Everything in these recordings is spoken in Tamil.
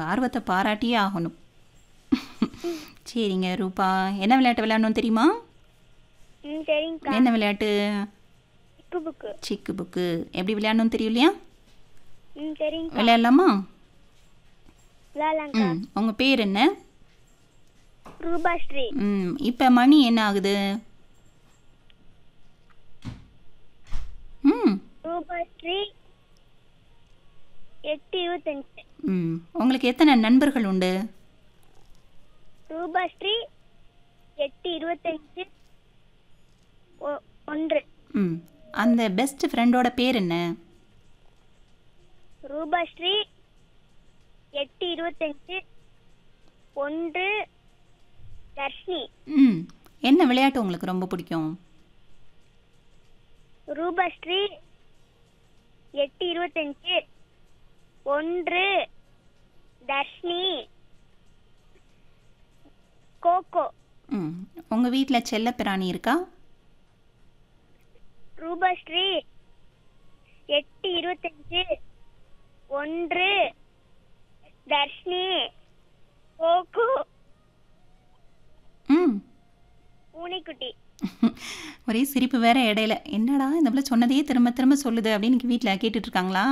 உங்கள் ஆர்வத்தை பாராட்டியே ஆகணும் சரிங்க ரூபா என்ன விளையாட்டு விளையாடணும் தெரியுமா ம் சரிங்கக்கா என்ன விளையாட்டு புக்கு புக்கு சிக்கு புக்கு எப்படி விளையாடணும் தெரியும் இல்லையா ம் சரிங்கக்கா விளையாடலாமா விளாட்லாங்க்கா ம் உங்கள் பேர் என்ன ரூபாஸ்ரீ ம் இப்போ மணி என்ன ஆகுது ம் ரூபாஸ்ரீ எட்டு இருபத்தஞ்சு ம் உங்களுக்கு எத்தனை நண்பர்கள் உண்டு ரூபாஸ்ரீ எட்டு இருபத்தஞ்சு ஒ- ஒன்று ம் அந்த பெஸ்ட் ஃப்ரெண்டோட பேர் என்ன ரூபாஸ்ரீ எட்டு இருபத்தஞ்சு ஒன்று தர்ஷினி ம் என்ன விளையாட்டு உங்களுக்கு ரொம்ப பிடிக்கும் ரூபாஸ்ரீ எட்டு இருபத்தஞ்சு ஒன்று தர்ஷினி கோகோ ம் உங்கள் வீட்டில் செல்லப்பிராணி இருக்கா ரூபாஸ்ரீ எட்டு இருபத்தஞ்சு ஒன்று தர்ஷினி கோகோ ம் பூனைக்குட்டி ஒரே சிரிப்பு வேற இடையில என்னடா இந்த பிள்ளை சொன்னதையே திரும்ப திரும்ப சொல்லுது அப்படின்னு வீட்டில் கேட்டுட்டு இருக்காங்களா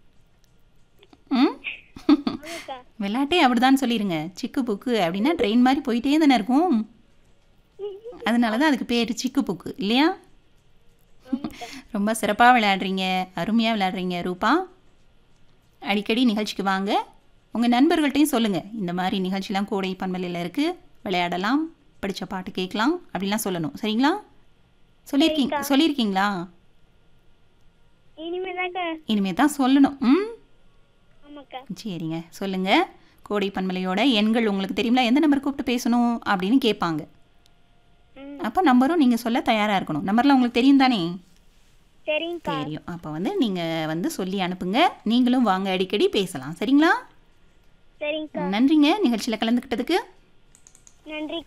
ம் ஆமாக்கா விளையாட்டே அப்படிதான் சொல்லிடுங்க சிக்கு புக்கு அப்படின்னா ட்ரெயின் மாதிரி போயிட்டே தானே இருக்கும் அதனால தான் அதுக்கு பேர் சிக்கு புக்கு இல்லையா ரொம்ப சிறப்பாக விளையாடுறீங்க அருமையாக விளையாடுறீங்க ரூபா அடிக்கடி நிகழ்ச்சிக்கு வாங்க உங்கள் நண்பர்கள்ட்டையும் சொல்லுங்கள் இந்த மாதிரி நிகழ்ச்சிலாம் கோடை பண்பலையில் இருக்குது விளையாடலாம் படித்த பாட்டு கேட்கலாம் அப்படிலாம் சொல்லணும் சரிங்களா சொல்லியிருக்கீங்க சொல்லியிருக்கீங்களா இனிமேதாக்கா இனிமே தான் சொல்லணும் ம் ஆமாக்கா சரிங்க சொல்லுங்கள் கோடை பன்மலையோட எண்கள் உங்களுக்கு தெரியுங்களா எந்த நம்பர் கூப்பிட்டு பேசணும் அப்படின்னு கேட்பாங்க ம் அப்போ நம்பரும் நீங்கள் சொல்ல தயாராக இருக்கணும் நம்பர்லாம் உங்களுக்கு தெரியும் தானே சரிங்கக்கா தெரியும் அப்போ வந்து நீங்கள் வந்து சொல்லி அனுப்புங்க நீங்களும் வாங்க அடிக்கடி பேசலாம் சரிங்களா சரிங்கக்கா நன்றிங்க நிகழ்ச்சியில் கலந்துக்கிட்டதுக்கு நன்றிக்கா